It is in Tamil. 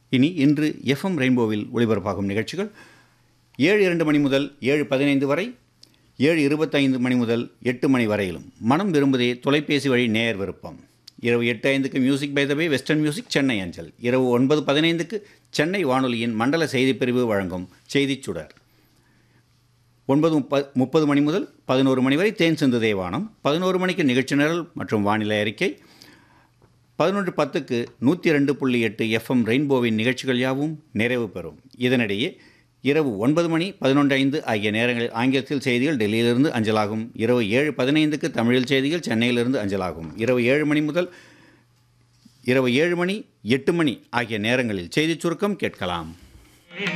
இனி இன்று எஃப்எம் ரெயின்போவில் ஒளிபரப்பாகும் நிகழ்ச்சிகள் ஏழு இரண்டு மணி முதல் ஏழு பதினைந்து வரை ஏழு இருபத்தைந்து மணி முதல் எட்டு மணி வரையிலும் மனம் விரும்புதே தொலைபேசி வழி நேயர் விருப்பம் இரவு எட்டு ஐந்துக்கு music by the way western music Chennai அஞ்சல் இரவு ஒன்பது பதினைந்துக்கு சென்னை வானொலியின் மண்டல செய்திப் பிரிவு வழங்கும் செய்திச் சுடர் ஒன்பது முப்ப முப்பது மணி முதல் பதினோரு மணி வரை தேன் சிந்து தேவானம் பதினோரு மணிக்கு நிகழ்ச்சி நிரல் மற்றும் வானிலை அறிக்கை பதினொன்று பத்துக்கு நூற்றி ரெண்டு புள்ளி எட்டு எஃப்எம் ரெயின்போவின் நிகழ்ச்சிகள் யாவும் நிறைவு பெறும் இதனிடையே இரவு ஒன்பது மணி பதினொன்று ஐந்து ஆகிய நேரங்களில் ஆங்கிலத்தில் செய்திகள் டெல்லியிலிருந்து அஞ்சலாகும் இரவு ஏழு பதினைந்துக்கு தமிழில் செய்திகள் சென்னையிலிருந்து அஞ்சலாகும் இரவு ஏழு மணி முதல் இரவு ஏழு மணி எட்டு மணி ஆகிய நேரங்களில் செய்திச் சுருக்கம் கேட்கலாம்